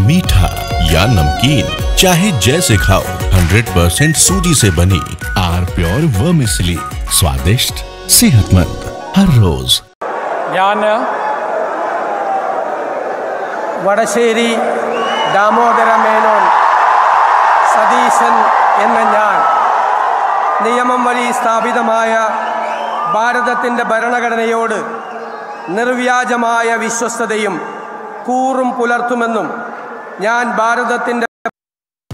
मीठा या नमकीन चाहे जैसे खाओ 100% सूजी से बनी आर प्योर वर्मिसली स्वादिष्ट सेहतमंद हर रोज ഞാൻ വടശ്ശേരി ദാമോദര മേനോൻ സതീശൻ എന്ന ഞാൻ നിയമം വഴി സ്ഥാപിതമായ ഭാരതത്തിൻ്റെ ഭരണഘടനയോട് നിർവ്യാജമായ വിശ്വസ്തതയും കൂറും പുലർത്തുമെന്നും ഞാൻ ഭാരതത്തിൻ്റെ